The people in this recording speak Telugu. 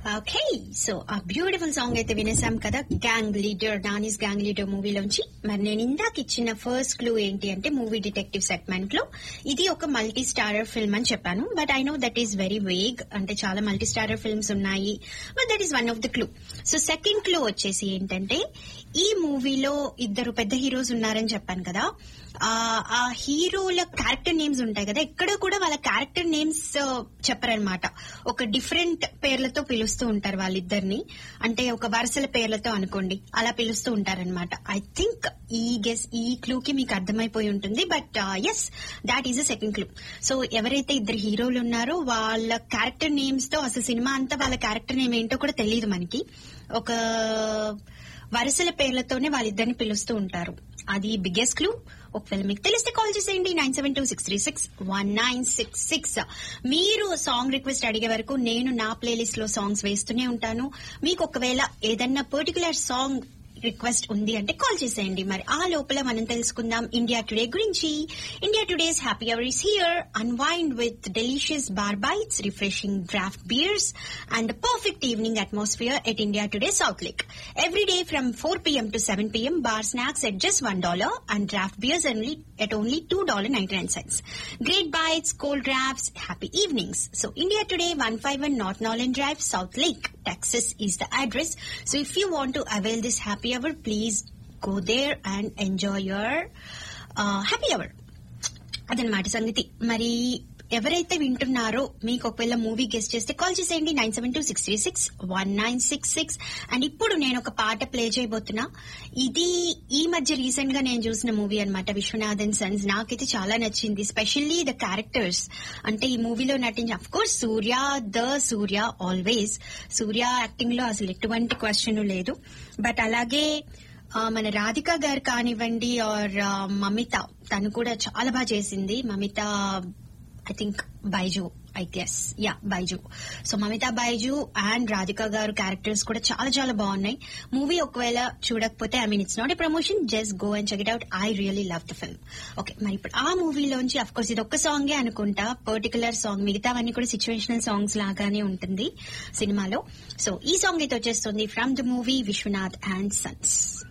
ఓకే సో ఆ బ్యూటిఫుల్ సాంగ్ అయితే వినేసాం కదా gang leader Nani's gang leader మూవీలోంచి మరి నేను ఇందాక ఇచ్చిన ఫస్ట్ క్లూ ఏంటి అంటే మూవీ డిటెక్టివ్ సెగ్మెంట్ లో ఇది ఒక మల్టీ స్టారర్ ఫిల్మ్ అని చెప్పాను but I know that is very vague అంటే చాలా మల్టీ స్టారర్ ఫిల్మ్స్ ఉన్నాయి but that is one of the clue so second clue వచ్చేసి ఏంటంటే ఈ మూవీలో ఇద్దరు పెద్ద హీరోస్ ఉన్నారని చెప్పాను కదా ఆ ఆ హీరోల క్యారెక్టర్ నేమ్స్ ఉంటాయి కదా ఎక్కడ కూడా వాళ్ళ క్యారెక్టర్ నేమ్స్ చెప్పరనమాట ఒక డిఫరెంట్ పేర్లతో పిలుస్తూ ఉంటారు వాళ్ళిద్దరిని అంటే ఒక వరుసల పేర్లతో అనుకోండి అలా పిలుస్తూ ఉంటారనమాట ఐ థింక్ ఈ గెస్ ఈ క్లూ కి మీకు అర్థమైపోయి ఉంటుంది but yes that is a second clue so ఎవరైతే ఇద్దరు హీరోలు ఉన్నారో వాళ్ళ క్యారెక్టర్ నేమ్స్ తో అసలు సినిమా అంతా వాళ్ళ క్యారెక్టర్ నేమ్ ఏంటో కూడా తెలియదు మనకి ఒక వరుసల పేర్లతోనే వాళ్ళిద్దరిని పిలుస్తూ ఉంటారు అది బిగ్గెస్ట్ క్లూ ఒకవేళ మీకు తెలిస్తే కాల్ చేసేయండి nine seven two six three six one nine six six మీరు సాంగ్ రిక్వెస్ట్ అడిగే వరకు నేను నా ప్లేలిస్ట్ లో సాంగ్స్ వేస్తూనే ఉంటాను మీకు ఒకవేళ ఏదన్నా పర్టికులర్ సాంగ్ రిక్వెస్ట్ ఉంది అంటే కాల్ చేసేయండి మరి ఆ లోపల మనం తెలుసుకుందాం ఇండియా టుడే గురించి India Today's happy hour is here unwind with delicious bar bites refreshing draught beers and the perfect evening atmosphere at India Today South Lake every day from four PM to seven PM bar snacks at just one dollar and draught beers only at only $2.99. Great bites, cold drafts, happy evenings. So India Today, 151 North Norland Drive, South Lake, Texas is the address. So if you want to avail this happy hour, please go there and enjoy your uh, happy hour. అదనమాట సంగతి మరి ఎవరైతే వింటున్నారో మీకు ఒకవేళ మూవీ గెస్ట్ చేస్తే కాల్ చేసేయండి nine seven two six three six one nine six six and ఇప్పుడు నేను ఒక పాట ప్లే చేయబోతున్నా ఇది ఈ మధ్య రీసెంట్ గా నేను చూసిన మూవీ అనమాట విశ్వనాథన్ సన్స్ నాకైతే చాలా నచ్చింది స్పెషల్లీ ద క్యారెక్టర్స్ అంటే ఈ మూవీలో నటించిన of course Surya the Surya always Surya acting లో అసలు ఎటువంటి క్వశ్చన్ లేదు బట్ అలాగే మన రాధిక గారు కానివ్వండి ఆర్ మమిత తను కూడా చాలా బాగా చేసింది Mamitha I think Baiju I guess yeah Baiju so Mamitha Baiju and Radhika garu characters కూడా చాలా చాలా బాగున్నాయి మూవీ ఒకవేళ చూడకపోతే I mean it's not a promotion just go and check it out I really love the film okay మరి ఇప్పుడు ఆ మూవీలోంచి అఫ్ కోర్స్ ఇది ఒక్క సాంగే అనుకుంటా పర్టికులర్ సాంగ్ మిగతావన్నీ కూడా సిచ్యువేషనల్ సాంగ్స్ లాగానే ఉంటుంది సినిమాలో సో ఈ సాంగ్ అయితే వచ్చేస్తుంది from the movie Viswanath and Sons